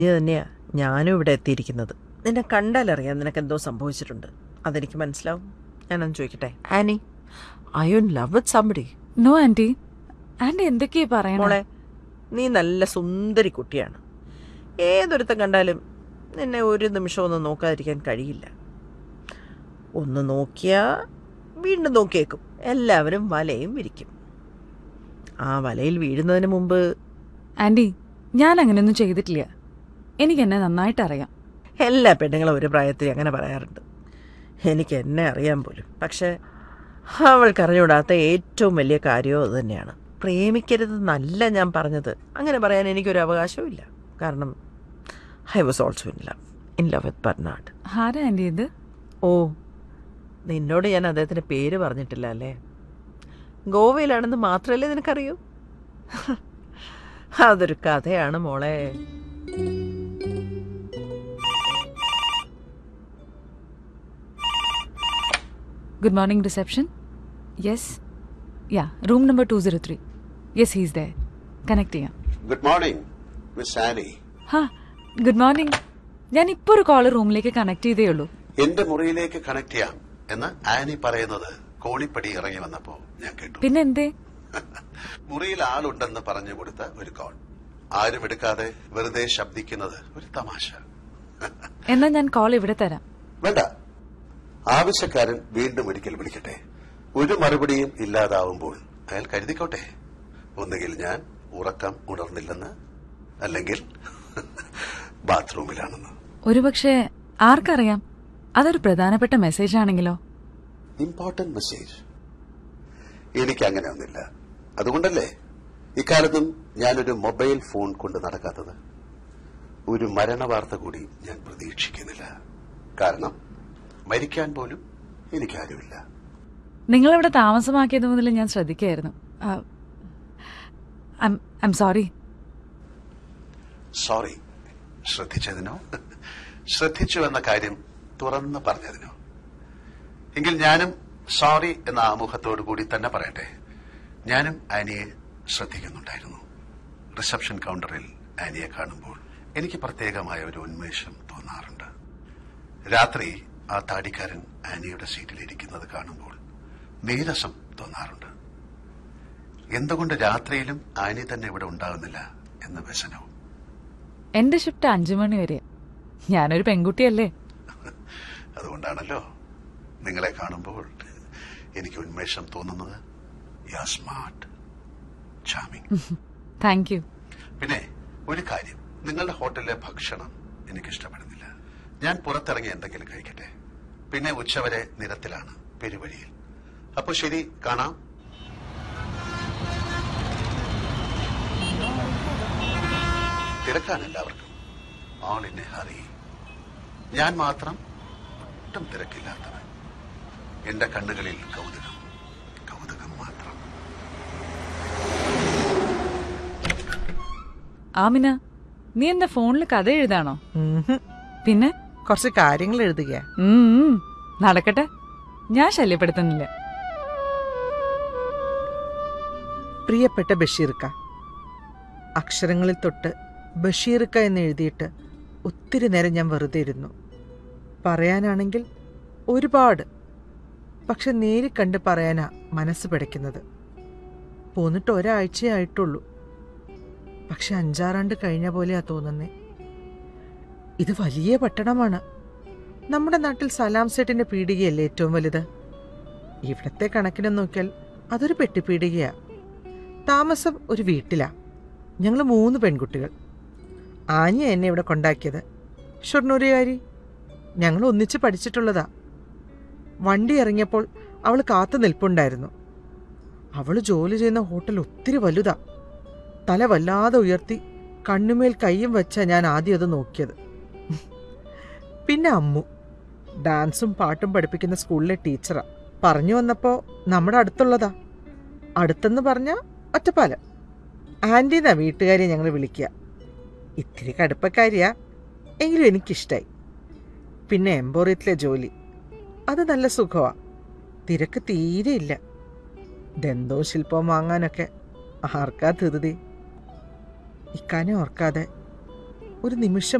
ഇത് തന്നെയാ ഞാനും ഇവിടെ എത്തിയിരിക്കുന്നത് നിന്നെ കണ്ടാലറിയാം നിനക്ക് എന്തോ സംഭവിച്ചിട്ടുണ്ട് അതെനിക്ക് മനസ്സിലാവും ഞാനൊന്ന് ചോദിക്കട്ടെ Annie I you in love with somebody no aunty aunty എന്തൊക്കെയാ പറയണേ മോളെ നീ നല്ല സുന്ദരി കുട്ടിയാണ് ഏതൊരുത്തം കണ്ടാലും നിന്നെ ഒരു നിമിഷം ഒന്ന് നോക്കാതിരിക്കാൻ കഴിയില്ല ഒന്ന് നോക്കിയാ വീണ്ടും നോക്കിയേക്കും എല്ലാവരും വലയും വിരിക്കും ആ വലയിൽ വീഴുന്നതിന് മുമ്പ് ആന്റി ഞാൻ അങ്ങനെയൊന്നും ചെയ്തിട്ടില്ല എനിക്ക് എന്നെ നന്നായിട്ട് അറിയാം എല്ലാ പെണ്ണുങ്ങളും ഒരു പ്രായത്തിൽ അങ്ങനെ പറയാറുണ്ട് എനിക്ക് എന്നെ അറിയാൻ പോലും പക്ഷേ അവൾക്ക് അറിഞ്ഞുകൂടാത്ത ഏറ്റവും വലിയ കാര്യവും അത് തന്നെയാണ് പ്രേമിക്കരുതെന്നല്ല ഞാൻ പറഞ്ഞത് അങ്ങനെ പറയാൻ എനിക്കൊരു അവകാശവും ഇല്ല കാരണം I was also in love in love with Bernard ആരാ ആന്റി ഇത് ഓ നിന്നോട് ഞാൻ അദ്ദേഹത്തിൻ്റെ പേര് പറഞ്ഞിട്ടില്ല അല്ലേ ഗോവയിലാണെന്ന് മാത്രമല്ലേ നിനക്കറിയൂ അതൊരു കഥയാണ് മോളെ good morning reception yes yeah room number two zero three yes he's there connect ചെയ്യാം ഗുഡ് മോർണിംഗ് മിസ് ആനി ഹാ ഗുഡ് മോർണിംഗ് ഞാൻ ഇപ്പോൾ ഒരു കോള് റൂമിലേക്ക് കണക്ട് ചെയ്തേ ഉള്ളൂ എന്റെ മുറിയിലേക്ക് കണക്ട് ചെയ്യാം എന്ന് ആനി പറയുന്നത് കോണിപ്പടി ഇറങ്ങി വന്നപ്പോ ഞാൻ കേട്ടു പിന്നെ എന്തേ മുറിയിൽ ആളുണ്ടെന്ന് പറഞ്ഞു കൊടുത്ത ഒരു കോൾ ആരും എടുക്കാതെ വെറുതെ ശബ്ദിക്കുന്നത് ഒരു തമാശ എന്നാ ഞാൻ കോൾ ഇവിടെ തരാം വേണ്ട ആവശ്യക്കാരൻ വീണ്ടും ഒരിക്കൽ വിളിക്കട്ടെ ഒരു മറുപടിയും ഇല്ലാതാവുമ്പോൾ അയാൾ കരുതിക്കോട്ടെ ഒന്നുകിൽ ഞാൻ ഉറക്കം ഉണർന്നില്ലെന്ന് അല്ലെങ്കിൽ ബാത്റൂമിലാണെന്ന് ഒരുപക്ഷെ ആർക്കറിയാം അതൊരു പ്രധാനപ്പെട്ട മെസ്സേജ് ആണെങ്കിലോ ഇമ്പോർട്ടന്റ് മെസ്സേജ് എനിക്ക് അങ്ങനെ ഒന്നില്ല അതുകൊണ്ടല്ലേ ഇക്കാലത്തും ഞാനൊരു മൊബൈൽ ഫോൺ കൊണ്ട് നടക്കാത്തത് ഒരു മരണവാർത്ത കൂടി ഞാൻ പ്രതീക്ഷിക്കുന്നില്ല കാരണം മരിക്കാൻ പോലും എനിക്കാരുമില്ല നിങ്ങളിവിടെ താമസമാക്കിയത് മുതൽ ഞാൻ ശ്രദ്ധിക്കായിരുന്നു ഐ എം സോറി സോറി ശ്രദ്ധിച്ചതിനോ ശ്രദ്ധിച്ചു എന്ന കാര്യം തുറന്ന് പറഞ്ഞതിനോ എങ്കിൽ ഞാനും സോറി എന്ന ആമുഖത്തോടു കൂടി തന്നെ പറയട്ടെ ഞാനും ആനിയെ ശ്രദ്ധിക്കുന്നുണ്ടായിരുന്നു റിസപ്ഷൻ കൗണ്ടറിൽ ആനിയെ കാണുമ്പോൾ എനിക്ക് പ്രത്യേകമായ ഒരു ഉന്മേഷം തോന്നാറുണ്ട് രാത്രി ആ താടിക്കാരൻ ആനിയുടെ സീറ്റിൽ ഇരിക്കുന്നത് കാണുമ്പോൾ നീരസം തോന്നാറുണ്ട് എന്തുകൊണ്ട് രാത്രിയിലും ആനി തന്നെ ഇവിടെ ഉണ്ടാകുന്നില്ല എന്ന വ്യസനവും എന്റെ ഷിഫ്റ്റ് അഞ്ചു മണി വരെ ഞാനൊരു പെൺകുട്ടിയല്ലേ അതുകൊണ്ടാണല്ലോ നിങ്ങളെ കാണുമ്പോൾ എനിക്ക് ഉന്മേഷം തോന്നുന്നത് yeah smart charming thank you പിന്നെ ഒരു കാര്യം നിങ്ങളുടെ ഹോട്ടലിലെ ഭക്ഷണം എനിക്ക് ഇഷ്ടപ്പെടുന്നില്ല ഞാൻ പുറത്തിറങ്ങി എന്തെങ്കിലും കഴിക്കട്ടെ പിന്നെ ഉച്ചവരെ നിരത്തിലാണ് പെരുവഴിയിൽ അപ്പൊ ശരി കാണാം തിരക്കാണ് എല്ലാവർക്കും ആൾ ഇൻ എ ഹറി ഞാൻ മാത്രം ഒട്ടും തിരക്കില്ലാത്തവൻ എന്റെ കണ്ണുകളിൽ കൗതുകം കൗതുകം മാത്രം ആമിന നീ എന്താ ഫോണിൽ കഥ എഴുതാണോ ഉംഹും. പിന്നെ കുറച്ച് കാര്യങ്ങൾ എഴുതുക ഉം, ഉം. നടക്കട്ടെ ഞാൻ ശല്യപ്പെടുത്തുന്നില്ല പ്രിയപ്പെട്ട ബഷീർക്ക അക്ഷരങ്ങളിൽ തൊട്ട് ബഷീർക്ക എന്ന് എഴുതിയിട്ട് ഒത്തിരി നേരം ഞാൻ വെറുതെ ഇരുന്നു പറയാനാണെങ്കിൽ ഒരുപാട് പക്ഷെ നേരിൽ കണ്ട് പറയാനാ മനസ്സ് പിടയ്ക്കുന്നത് പോന്നിട്ട് ഒരാഴ്ചയേ ആയിട്ടുള്ളൂ പക്ഷെ അഞ്ചാറാണ്ട് കഴിഞ്ഞ പോലെയാ തോന്നുന്നേ ഇത് വലിയ പട്ടണമാണ് നമ്മുടെ നാട്ടിൽ സലാം സെറ്റിന്റെ പീടികയല്ലേ ഏറ്റവും വലുത് ഇവിടത്തെ കണക്കിന് നോക്കിയാൽ അതൊരു പെട്ടിപ്പീടികയാ താമസം ഒരു വീട്ടിലാ ഞങ്ങൾ മൂന്ന് പെൺകുട്ടികൾ ആഞ്ഞ എന്നെ ഇവിടെ കൊണ്ടാക്കിയത് ഷൊർണൂരുകാരി ഞങ്ങൾ ഒന്നിച്ച് പഠിച്ചിട്ടുള്ളതാ വണ്ടി ഇറങ്ങിയപ്പോൾ അവൾ കാത്തു നിൽപ്പുണ്ടായിരുന്നു അവൾ ജോലി ചെയ്യുന്ന ഹോട്ടൽ ഒത്തിരി വലുതാ തല വല്ലാതെ ഉയർത്തി കണ്ണുമേൽ കൈയും വെച്ചാ ഞാൻ ആദ്യം അത് നോക്കിയത് പിന്നെ അമ്മു ഡാൻസും പാട്ടും പഠിപ്പിക്കുന്ന സ്കൂളിലെ ടീച്ചറാ പറഞ്ഞു വന്നപ്പോൾ നമ്മുടെ അടുത്തുള്ളതാ അടുത്തെന്ന് പറഞ്ഞ ഒറ്റപ്പാലം ആൻറ്റീന്നാ വീട്ടുകാരെ ഞങ്ങൾ വിളിക്കുക ഇത്തിരി കടുപ്പക്കാരിയാ എങ്കിലും എനിക്കിഷ്ടായി പിന്നെ എംബോറിയത്തിലെ ജോലി അത് നല്ല സുഖമാ തിരക്ക് തീരെയില്ല ദന്തവും ശില്പവും വാങ്ങാനൊക്കെ ആർക്കാ ധൃതി ഇക്കാനെ ഓർക്കാതെ ഒരു നിമിഷം